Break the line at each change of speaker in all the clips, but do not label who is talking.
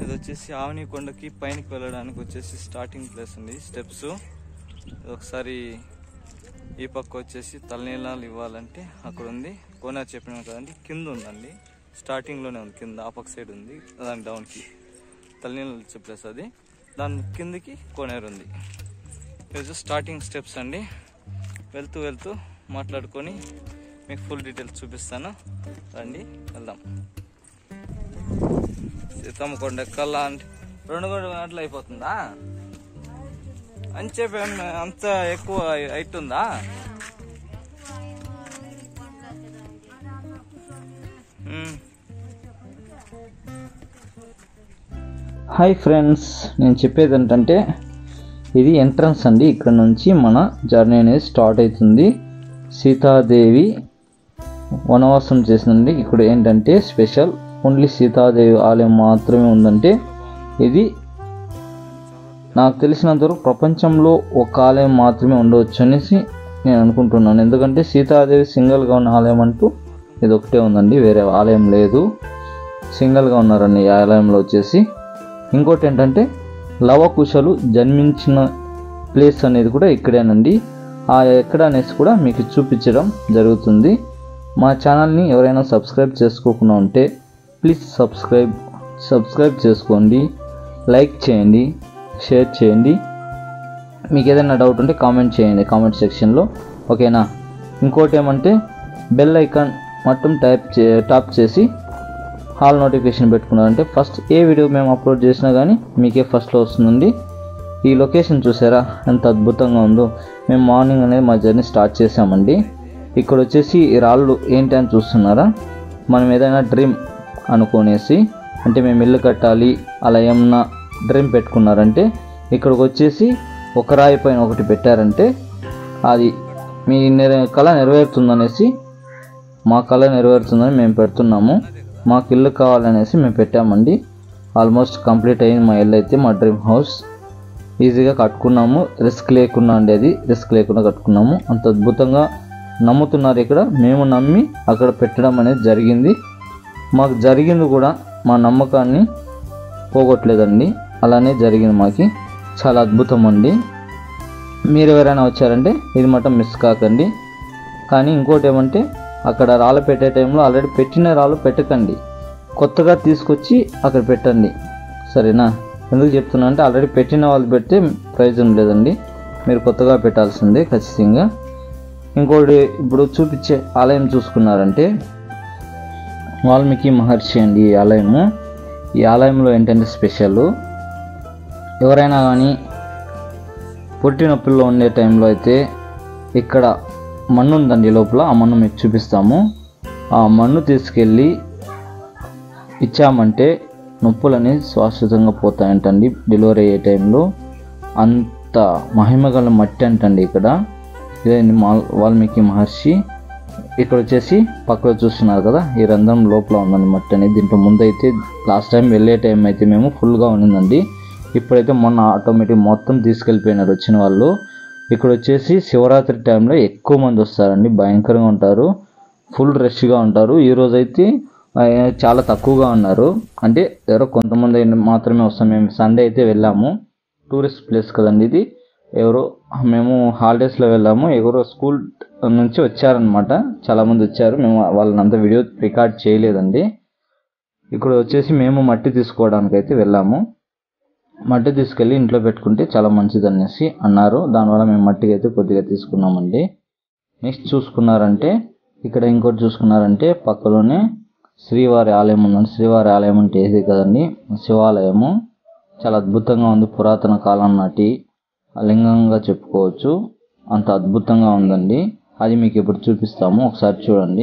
ఇది వచ్చేసి ఆవని కొండకి పైనకి వెళ్ళడానికి వచ్చేసి స్టార్టింగ్ ప్లేస్ ఉంది స్టెప్స్ ఒకసారి ఈ పక్క వచ్చేసి తలనీలాలు ఇవ్వాలంటే అక్కడ ఉంది కోనేరు చెప్పినాం కదండి కింద ఉందండి స్టార్టింగ్లోనే ఉంది కింద ఆ పక్క సైడ్ ఉంది దాని డౌన్కి తలనీళ్ళు చెప్పేసి అది దాని కిందకి కోనేరు ఉంది ఇది స్టార్టింగ్ స్టెప్స్ అండి వెళ్తూ వెళ్తూ మాట్లాడుకొని మీకు ఫుల్ డీటెయిల్స్ చూపిస్తాను రండి వెళ్దాం సీతమ్మ కొండ ఎక్కల్లా అంటే రెండు మూడు గంటలు అయిపోతుందా అంచేపు ఏం అంత ఎక్కువ హైట్ ఉందా మ్మ్.
హాయ్ ఫ్రెండ్స్ నేను చెప్పేది ఏంటంటే ఇది ఎంట్రన్స్ అండి ఇక్కడ నుంచి మన జర్నీ అనేది స్టార్ట్ అవుతుంది సీతాదేవి వనవాసం చేసిందండి ఇక్కడ ఏంటంటే స్పెషల్ ఓన్లీ సీతాదేవి ఆలయం మాత్రమే ఉందంటే ఇది నాకు తెలిసినంత వరకు ప్రపంచంలో ఒక ఆలయం మాత్రమే ఉండవచ్చు అనేసి నేను అనుకుంటున్నాను ఎందుకంటే సీతాదేవి సింగిల్గా ఉన్న ఆలయం అంటూ ఇది ఒకటే ఉందండి వేరే ఆలయం లేదు సింగిల్గా ఉన్నారండి ఈ ఆలయంలో వచ్చేసి ఇంకోటి ఏంటంటే లవకుశలు జన్మించిన ప్లేస్ అనేది కూడా ఇక్కడేనండి ఆ ఎక్కడ అనేసి కూడా మీకు చూపించడం జరుగుతుంది మా ఛానల్ని ఎవరైనా సబ్స్క్రైబ్ చేసుకోకుండా ఉంటే ప్లీజ్ సబ్స్క్రైబ్ సబ్స్క్రైబ్ చేసుకోండి లైక్ చేయండి షేర్ చేయండి మీకు ఏదైనా డౌట్ ఉంటే కామెంట్ చేయండి కామెంట్ సెక్షన్లో ఓకేనా ఇంకోటి ఏమంటే బెల్ ఐకాన్ మొత్తం టైప్ చే టాప్ చేసి హాల్ నోటిఫికేషన్ పెట్టుకున్నారంటే ఫస్ట్ ఏ వీడియో మేము అప్లోడ్ చేసినా కానీ మీకే ఫస్ట్లో వస్తుందండి ఈ లొకేషన్ చూసారా ఎంత అద్భుతంగా ఉందో మేము మార్నింగ్ అనేది మా జర్నీ స్టార్ట్ చేసామండి ఇక్కడ వచ్చేసి ఈ రాళ్ళు ఏంటి అని చూస్తున్నారా మనం ఏదైనా డ్రీమ్ అనుకునేసి అంటే మేము ఇల్లు కట్టాలి అలా ఏమన్నా డ్రీమ్ పెట్టుకున్నారంటే ఇక్కడికి వచ్చేసి ఒక రాయి పైన ఒకటి పెట్టారంటే అది మీ నెర కళ నెరవేరుతుందనేసి మా కళ నెరవేరుతుందని మేము పెడుతున్నాము మాకు ఇల్లు కావాలనేసి మేము పెట్టామండి ఆల్మోస్ట్ కంప్లీట్ అయింది మా ఇల్లు అయితే మా డ్రీమ్ హౌస్ ఈజీగా కట్టుకున్నాము రిస్క్ లేకుండా ఉండేది రిస్క్ లేకుండా కట్టుకున్నాము అంత అద్భుతంగా నమ్ముతున్నారు ఇక్కడ మేము నమ్మి అక్కడ పెట్టడం అనేది జరిగింది మాకు జరిగింది కూడా మా నమ్మకాన్ని పోగొట్టలేదండి అలానే జరిగింది మాకి చాలా అద్భుతం అండి మీరు ఎవరైనా వచ్చారంటే ఇది మటం మిస్ కాకండి కానీ ఇంకోటి ఏమంటే అక్కడ రాళ్ళు పెట్టే టైంలో ఆల్రెడీ పెట్టిన రాళ్ళు పెట్టకండి కొత్తగా తీసుకొచ్చి అక్కడ పెట్టండి సరేనా ఎందుకు చెప్తున్నా అంటే ఆల్రెడీ పెట్టిన వాళ్ళు పెడితే ప్రయోజనం లేదండి మీరు కొత్తగా పెట్టాల్సిందే ఖచ్చితంగా ఇంకోటి ఇప్పుడు చూపించే ఆలయం చూసుకున్నారంటే వాల్మీకి మహర్షి అండి ఈ ఆలయము ఈ ఆలయంలో ఏంటంటే స్పెషల్ ఎవరైనా కానీ పుట్టి నొప్పుల్లో ఉండే టైంలో అయితే ఇక్కడ మన్ను ఉందండి లోపల ఆ మన్ను మీకు చూపిస్తాము ఆ మన్ను తీసుకెళ్ళి ఇచ్చామంటే నొప్పులని శాశ్వతంగా పోతాయంటండి డెలివరీ అయ్యే టైంలో అంత మహిమగల మట్టి అంటండి ఇక్కడ ఇదండి మాల్ వాల్మీకి మహర్షి ఇక్కడ వచ్చేసి పక్కలో చూస్తున్నారు కదా ఈ రంధ్రం లోపల ఉందండి మట్టి అనేది దీంట్లో ముందు అయితే లాస్ట్ టైం వెళ్ళే టైం అయితే మేము ఫుల్గా ఉన్నిందండి ఇప్పుడైతే మొన్న ఆటోమేటిక్ మొత్తం తీసుకెళ్ళిపోయినారు వచ్చిన వాళ్ళు ఇక్కడ వచ్చేసి శివరాత్రి టైంలో ఎక్కువ మంది వస్తారండి భయంకరంగా ఉంటారు ఫుల్ రష్గా ఉంటారు ఈ రోజు అయితే ఆ, చాలా తక్కువగా ఉన్నారు అంటే ఎవరో కొంతమంది మాత్రమే వస్తాం మేము సండే అయితే వెళ్ళాము టూరిస్ట్ ప్లేస్ కదండి ఇది ఎవరో మేము హాలిడేస్లో వెళ్ళాము ఎవరో స్కూల్ నుంచి వచ్చారనమాట చాలామంది వచ్చారు మేము వాళ్ళని అంతా వీడియో రికార్డ్ చేయలేదండి ఇక్కడ వచ్చేసి మేము మట్టి తీసుకోవడానికి అయితే వెళ్ళాము మట్టి తీసుకెళ్ళి ఇంట్లో పెట్టుకుంటే చాలా మంచిది అనేసి అన్నారు దానివల్ల మేము మట్టికి అయితే కొద్దిగా తీసుకున్నామండి నెక్స్ట్ చూసుకున్నారంటే ఇక్కడ ఇంకోటి చూసుకున్నారంటే పక్కలోనే శ్రీవారి ఆలయం ఉందండి శ్రీవారి ఆలయం అంటే ఏది కదండి శివాలయము చాలా అద్భుతంగా ఉంది పురాతన కాలం నాటి లింగంగా చెప్పుకోవచ్చు అంత అద్భుతంగా ఉందండి అది మీకు ఇప్పుడు చూపిస్తాము ఒకసారి చూడండి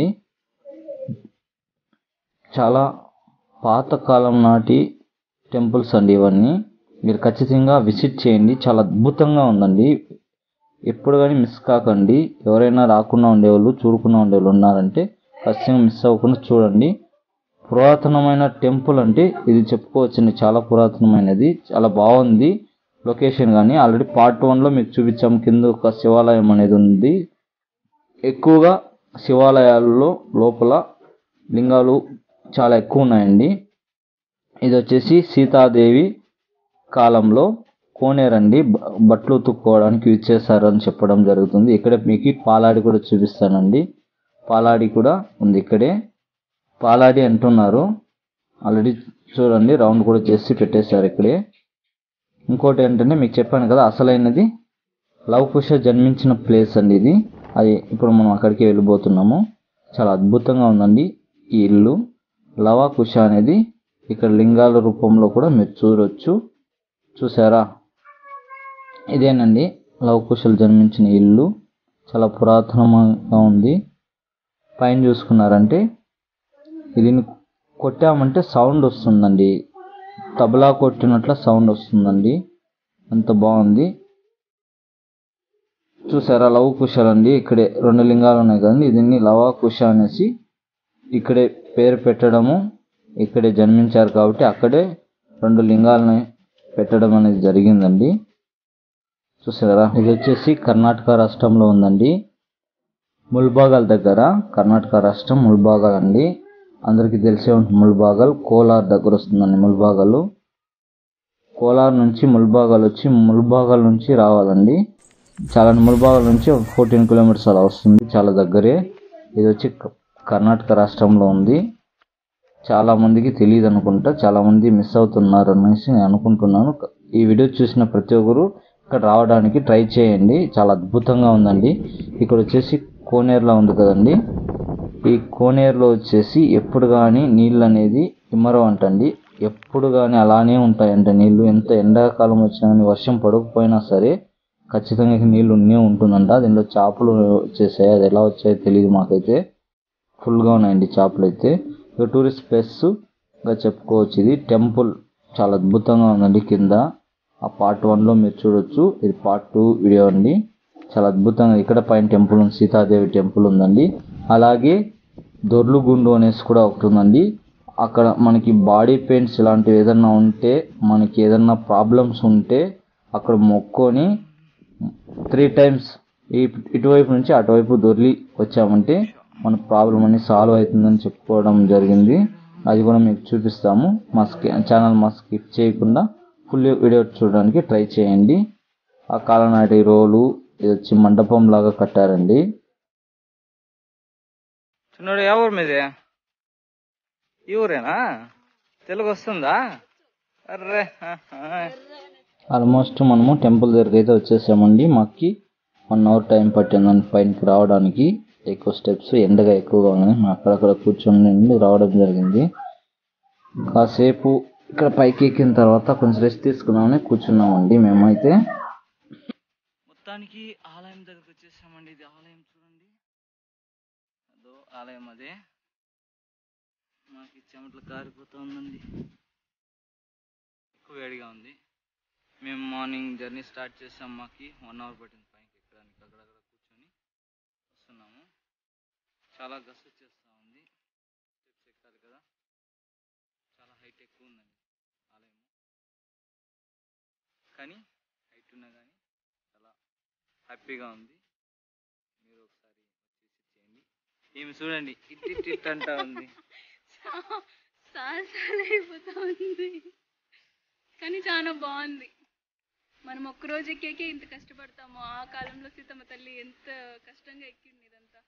చాలా పాతకాలం నాటి టెంపుల్స్ అండి ఇవన్నీ మీరు ఖచ్చితంగా విజిట్ చేయండి చాలా అద్భుతంగా ఉందండి ఎప్పుడు కానీ మిస్ కాకండి ఎవరైనా రాకుండా ఉండేవాళ్ళు చూడకుండా ఉండేవాళ్ళు ఉన్నారంటే ఖచ్చితంగా మిస్ అవ్వకుండా చూడండి పురాతనమైన టెంపుల్ అంటే ఇది చెప్పుకోవచ్చండి చాలా పురాతనమైనది చాలా బాగుంది లొకేషన్ కానీ ఆల్రెడీ పార్ట్ వన్లో మీకు చూపించాం కింద ఒక శివాలయం అనేది ఉంది ఎక్కువగా శివాలయాల్లో లోపల లింగాలు చాలా ఎక్కువ ఉన్నాయండి ఇది వచ్చేసి సీతాదేవి కాలంలో కోనేరండి బ- బట్టలు ఉతుక్కోవడానికి యూజ్ చేశారు అని చెప్పడం జరుగుతుంది ఇక్కడ మీకు పాలాడి కూడా చూపిస్తానండి పాలాడి కూడా ఉంది ఇక్కడే పాలాడి అంటున్నారు ఆల్రెడీ చూడండి రౌండ్ కూడా చేసి పెట్టేశారు ఇక్కడే ఇంకోటి ఏంటంటే మీకు చెప్పాను కదా అసలైనది లవ్ కుష జన్మించిన ప్లేస్ అండి ఇది అది ఇప్పుడు మనం అక్కడికి వెళ్ళిపోతున్నాము చాలా అద్భుతంగా ఉందండి ఈ ఇల్లు లవా కుష అనేది ఇక్కడ లింగాల రూపంలో కూడా మీరు చూడొచ్చు చూసారా ఇదేనండి లవ కుశలు జన్మించిన ఇల్లు చాలా పురాతనంగా ఉంది పైన చూసుకున్నారంటే దీన్ని కొట్టామంటే సౌండ్ వస్తుందండి తబలా కొట్టినట్ల సౌండ్ వస్తుందండి అంత బాగుంది చూసారా లవ కుశలు అండి ఇక్కడే రెండు లింగాలు ఉన్నాయి కదండి దీన్ని లవా కుశ అనేసి ఇక్కడే పేరు పెట్టడము ఇక్కడే జన్మించారు కాబట్టి అక్కడే రెండు లింగాలని పెట్టడం అనేది జరిగిందండి చూసారా ఇది వచ్చేసి కర్ణాటక రాష్ట్రంలో ఉందండి ముల్బాగల్ దగ్గర కర్ణాటక రాష్ట్రం ముల్బాగల్ అండి అందరికీ తెలిసే ఉంటుంది ముల్బాగల్ కోలార్ దగ్గర వస్తుందండి ముల్బాగల్ కోలార్ నుంచి ముల్బాగల్ వచ్చి ముల్బాగల్ నుంచి రావాలండి చాలా ముల్బాగల్ నుంచి ఫోర్టీన్ కిలోమీటర్స్ అలా వస్తుంది చాలా దగ్గరే ఇది వచ్చి క- కర్ణాటక రాష్ట్రంలో ఉంది చాలా మందికి తెలియదు అనుకుంటా చాలా మంది మిస్ అవుతున్నారు అనేసి నేను అనుకుంటున్నాను ఈ వీడియో చూసిన ప్రతి ఒక్కరు ఇక్కడ రావడానికి ట్రై చేయండి చాలా అద్భుతంగా ఉందండి ఇక్కడ వచ్చేసి కోనేరులా ఉంది కదండి ఈ కోనేరులో వచ్చేసి ఎప్పుడు కానీ నీళ్ళు అనేది ఇమ్మరవు అంటండి ఎప్పుడు కానీ అలానే ఉంటాయంట నీళ్ళు ఎంత ఎండాకాలం వచ్చినా కానీ వర్షం పడకపోయినా సరే ఖచ్చితంగా ఇక్కడ నీళ్ళు ఉన్నే ఉంటుందంట దీనిలో చేపలు వచ్చేసాయి అది ఎలా వచ్చాయో తెలియదు మాకైతే ఫుల్గా ఉన్నాయండి చేపలు అయితే ఇక టూరిస్ట్ ప్లేస్గా చెప్పుకోవచ్చు ఇది టెంపుల్ చాలా అద్భుతంగా ఉందండి కింద ఆ పార్ట్ వన్లో మీరు చూడొచ్చు ఇది పార్ట్ టూ వీడియో అండి చాలా అద్భుతంగా ఇక్కడ పైన టెంపుల్ ఉంది సీతాదేవి టెంపుల్ ఉందండి అలాగే దొర్లుగుండు అనేసి కూడా ఒకటి ఉందండి అక్కడ మనకి బాడీ పెయిన్స్ ఇలాంటివి ఏదన్నా ఉంటే మనకి ఏదన్నా ప్రాబ్లమ్స్ ఉంటే అక్కడ మొక్కొని త్రీ టైమ్స్ ఈ ఇటువైపు నుంచి అటువైపు దొర్లి వచ్చామంటే మన ప్రాబ్లం అన్ని సాల్వ్ అవుతుందని చెప్పుకోవడం జరిగింది అది కూడా మీకు చూపిస్తాము మా స్కి ఛానల్ మా స్కిప్ చేయకుండా ఫుల్ వీడియో చూడడానికి ట్రై చేయండి ఆ కాలనాటి రోలు ఇది వచ్చి మండపం లాగా కట్టారండి
చిన్నోడు ఏ ఊరు మీది ఈ ఊరేనా తెలుగు వస్తుందా అర్రే ఆహా.
ఆల్మోస్ట్ మనము టెంపుల్ దగ్గరికి అయితే వచ్చేసామండి మాకి వన్ అవర్ టైం పట్టిందని పైనకి రావడానికి ఎక్కువ స్టెప్స్ ఎండగా ఎక్కువగా ఉంది మేము అక్కడక్కడ కూర్చొని రావడం జరిగింది కాసేపు ఇక్కడ పైకి ఎక్కిన తర్వాత కొంచెం రెస్ట్ తీసుకున్నామని కూర్చున్నామండి మేమైతే
మొత్తానికి ఆలయం దగ్గరకు వచ్చేసామండి ఇది ఆలయం చూడండి అదో ఆలయం అదే మాకు చెమటలు కారిపోతూ ఉందండి ఎక్కువ వేడిగా ఉంది మేము మార్నింగ్ జర్నీ స్టార్ట్ చేసాం మాకి వన్ అవర్ పట్టింది పైకి ఎక్కడానికి అక్కడక్కడ కూర్చొని వస్తున్నాము చాలా గస్ వచ్చేస్తూ ఉంది స్టెప్స్ ఎక్కాలి కదా చాలా హైట్ ఎక్కువ ఉందండి ఆలయం కానీ హైట్ ఉన్నా కానీ చాలా హ్యాపీగా ఉంది మీరు ఒకసారి వచ్చేసి చేయండి ఈమె చూడండి ఇట్ ఇట్ ఇట్ అంటా ఉంది
సాసాలు అయిపోతా ఉంది కానీ చాలా బాగుంది మనం ఒక్క రోజు ఎక్కేకే ఇంత కష్టపడతాము ఆ కాలంలో సీతమ్మ తల్లి ఎంత కష్టంగా ఎక్కింది ఇదంతా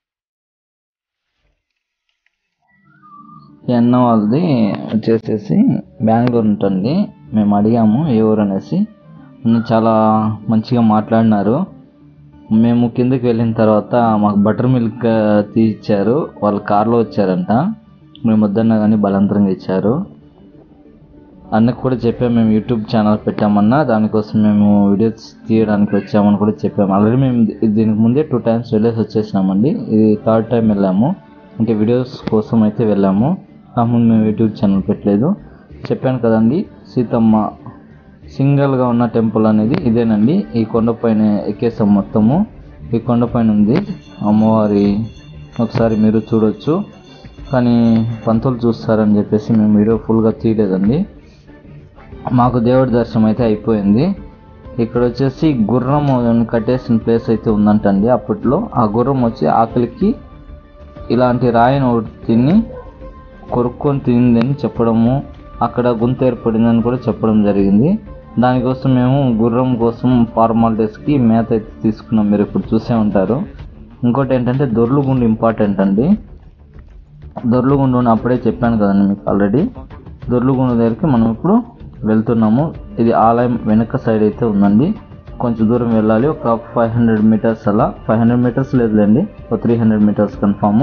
ఈ అన్న వాళ్ళది వచ్చేసేసి బెంగళూరు ఉంటుంది మేము అడిగాము ఏ ఊరు అనేసి అన్న చాలా మంచిగా మాట్లాడినారు మేము కిందకి వెళ్ళిన తర్వాత మాకు బటర్ మిల్క్ తీయిచ్చారు వాళ్ళు కార్లో వచ్చారంట మేము వద్దన్నా కానీ బలవంతంగా ఇచ్చారు అన్నకు కూడా చెప్పాము మేము యూట్యూబ్ ఛానల్ పెట్టామన్నా దానికోసం మేము వీడియోస్ తీయడానికి వచ్చామని కూడా చెప్పాము ఆల్రెడీ మేము ది- దీనికి ముందే టూ టైమ్స్ వెళ్ళేసి వచ్చేసినామండి ఇది థర్డ్ టైం వెళ్ళాము అంటే వీడియోస్ కోసం అయితే వెళ్ళాము కాకపోతే మేము యూట్యూబ్ ఛానల్ పెట్టలేదు చెప్పాను కదండి సీతమ్మ సింగిల్గా ఉన్న టెంపుల్ అనేది ఇదేనండి ఈ కొండపైన ఎక్కేసాం మొత్తము ఈ కొండపైన ఉంది అమ్మవారి ఒకసారి మీరు చూడొచ్చు కానీ పంతులు చూస్తారని చెప్పేసి మేము వీడియో ఫుల్గా తీయలేదండి మాకు దేవుడి దర్శనం అయితే అయిపోయింది ఇక్కడ వచ్చేసి గుర్రం కట్టేసిన ప్లేస్ అయితే ఉందంటండి అప్పట్లో ఆ గుర్రం వచ్చి ఆకలికి ఇలాంటి రాయిని ఒకటి తిని కొరుక్కొని తిందని చెప్పడము అక్కడ గుంత ఏర్పడిందని కూడా చెప్పడం జరిగింది దానికోసం మేము గుర్రం కోసం ఫార్మాలిటీస్కి మేత అయితే తీసుకున్నాం మీరు ఇప్పుడు చూసే ఉంటారు ఇంకోటి ఏంటంటే దొర్లుగుండు ఇంపార్టెంట్ అండి దొర్లుగుండు అని అప్పుడే చెప్పాను కదండి మీకు ఆల్రెడీ దొర్లుగుండు దగ్గరికి మనం ఇప్పుడు వెళ్తున్నాము ఇది ఆలయం వెనక సైడ్ అయితే ఉందండి కొంచెం దూరం వెళ్ళాలి ఒక ఫైవ్ హండ్రెడ్ మీటర్స్ అలా ఫైవ్ హండ్రెడ్ మీటర్స్ లేదులేండి ఒక త్రీ హండ్రెడ్ మీటర్స్ కన్ఫామ్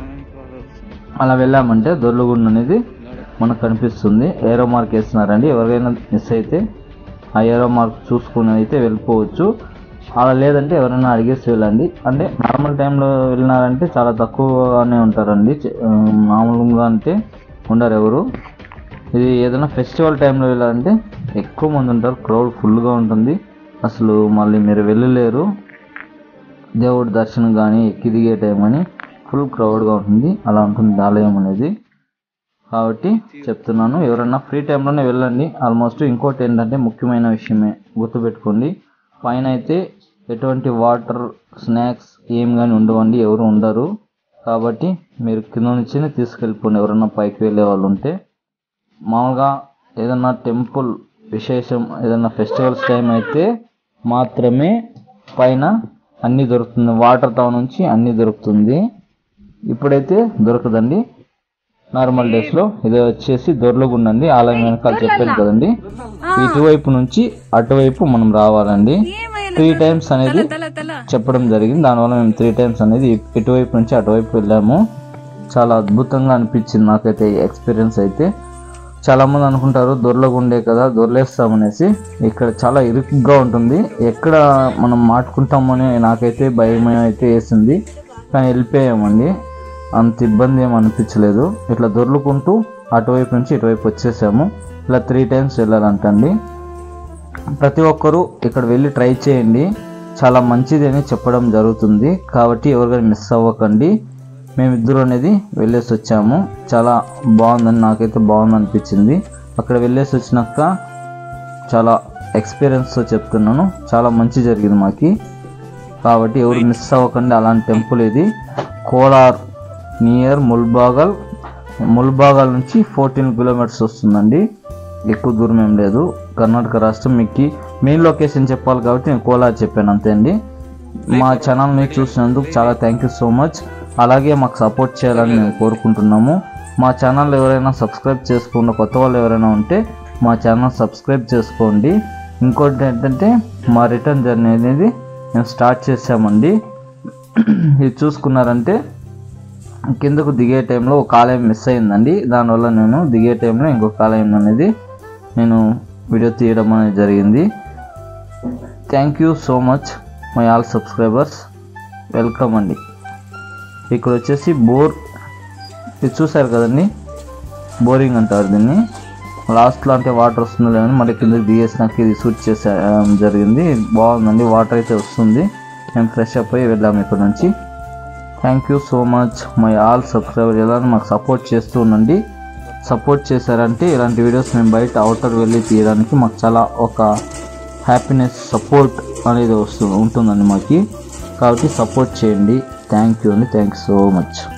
అలా వెళ్ళామంటే దొర్లుగుండు అనేది మనకు కనిపిస్తుంది ఏరో మార్క్ వేస్తున్నారండి ఎవరికైనా మిస్ అయితే ఆ ఏరో మార్క్ చూసుకుని అయితే వెళ్ళిపోవచ్చు అలా లేదంటే ఎవరైనా అడిగేసి వెళ్ళండి అంటే నార్మల్ టైంలో వెళ్ళినారంటే చాలా తక్కువగానే ఉంటారండి చ- ఆ, మామూలుగా అంటే ఉండరు ఎవరు ఇది ఏదైనా ఫెస్టివల్ టైంలో వెళ్ళాలంటే ఎక్కువ మంది ఉంటారు క్రౌడ్ ఫుల్గా ఉంటుంది అసలు మళ్ళీ మీరు వెళ్ళలేరు దేవుడి దర్శనం కానీ ఎక్కి దిగే టైం అని ఫుల్ క్రౌడ్గా ఉంటుంది అలా ఉంటుంది ఆలయం అనేది కాబట్టి చెప్తున్నాను ఎవరన్నా ఫ్రీ టైంలోనే వెళ్ళండి ఆల్మోస్ట్ ఇంకోటి ఏంటంటే ముఖ్యమైన విషయమే గుర్తుపెట్టుకోండి పైన అయితే ఎటువంటి వాటర్ స్నాక్స్ ఏం కానీ ఉండవండి ఎవరు ఉండరు కాబట్టి మీరు కింద నుంచినే తీసుకెళ్ళిపోండి ఎవరన్నా పైకి వెళ్ళే వాళ్ళు ఉంటే మామూలుగా ఏదన్నా టెంపుల్ విశేషం ఏదన్నా ఫెస్టివల్స్ టైం అయితే మాత్రమే పైన అన్నీ దొరుకుతుంది వాటర్ తావు నుంచి అన్నీ దొరుకుతుంది ఇప్పుడైతే దొరకదండి నార్మల్ డేస్ లో ఇది వచ్చేసి దొర్లగుండండి ఆలయం వెనకాల చెప్పాను కదండి ఇటువైపు నుంచి అటువైపు మనం రావాలండి త్రీ టైమ్స్ అనేది చెప్పడం జరిగింది దానివల్ల మేము త్రీ టైమ్స్ అనేది ఇటువైపు నుంచి అటువైపు వెళ్ళాము చాలా అద్భుతంగా అనిపించింది నాకైతే ఈ ఎక్స్పీరియన్స్ అయితే చాలా మంది అనుకుంటారు దొర్లగుండే కదా దొర్లేస్తామనేసి ఇక్కడ చాలా ఇరుకుగా ఉంటుంది ఎక్కడ మనం మాట్లాడుకుంటామని నాకైతే భయం అయితే వేసింది కానీ వెళ్ళిపోయామండి అంత ఇబ్బంది ఏం అనిపించలేదు ఇట్లా దొర్లుకుంటూ అటువైపు నుంచి ఇటువైపు వచ్చేసాము ఇలా త్రీ టైమ్స్ వెళ్ళాలంటండి ప్రతి ఒక్కరూ ఇక్కడ వెళ్ళి ట్రై చేయండి చాలా మంచిది అని చెప్పడం జరుగుతుంది కాబట్టి ఎవరికైనా మిస్ అవ్వకండి మేమిద్దరు అనేది వెళ్ళేసి వచ్చాము చాలా బాగుందని నాకైతే బాగుంది అనిపించింది అక్కడ వెళ్ళేసి వచ్చినాక చాలా ఎక్స్పీరియన్స్తో చెప్తున్నాను చాలా మంచి జరిగింది మాకి కాబట్టి ఎవరు మిస్ అవ్వకండి అలాంటి టెంపుల్ ఇది కోలార్ నియర్ ముల్బాగల్ ముల్బాగల్ నుంచి ఫోర్టీన్ కిలోమీటర్స్ వస్తుందండి ఎక్కువ దూరం ఏం లేదు కర్ణాటక రాష్ట్రం మీకు మెయిన్ లొకేషన్ చెప్పాలి కాబట్టి నేను కోలార్ చెప్పాను అంతే అండి మా ఛానల్ని చూసినందుకు చాలా థ్యాంక్ యూ సో మచ్ అలాగే మాకు సపోర్ట్ చేయాలని మేము కోరుకుంటున్నాము మా ఛానల్ ఎవరైనా సబ్స్క్రైబ్ చేసుకున్న కొత్త వాళ్ళు ఎవరైనా ఉంటే మా ఛానల్ సబ్స్క్రైబ్ చేసుకోండి ఇంకోటి ఏంటంటే మా రిటర్న్ జర్నీ అనేది మేము స్టార్ట్ చేసామండి ఇది చూసుకున్నారంటే కిందకు దిగే టైంలో ఒక ఆలయం మిస్ అయిందండి దానివల్ల నేను దిగే టైంలో ఇంకొక ఆలయం అనేది నేను వీడియో తీయడం అనేది జరిగింది thank you so much my all subscribers welcome అండి ఇక్కడ వచ్చేసి బోర్ ఇది చూసారు కదండి బోరింగ్ అంటారు దీన్ని లాస్ట్లో అంటే వాటర్ వస్తుందో లేదని మళ్ళీ కిందకి దిగేసినాక ఇది షూట్ చేసే ఆ, జరిగింది బాగుందండి వాటర్ అయితే వస్తుంది మేము ఫ్రెష్ అప్ అయ్యి వెళ్ళాము ఇక్కడ నుంచి thank you so much my all subscriber ఇలా మాకు సపోర్ట్ చేస్తూ ఉండండి సపోర్ట్ చేశారంటే ఇలాంటి వీడియోస్ మేము బయట అవుటర్ వెళ్ళి తీయడానికి మాకు చాలా ఒక హ్యాపీనెస్ సపోర్ట్ అనేది వస్తుంది ఉంటుందండి మాకు కాబట్టి సపోర్ట్ చేయండి థ్యాంక్ యూ అండి థ్యాంక్ యూ సో మచ్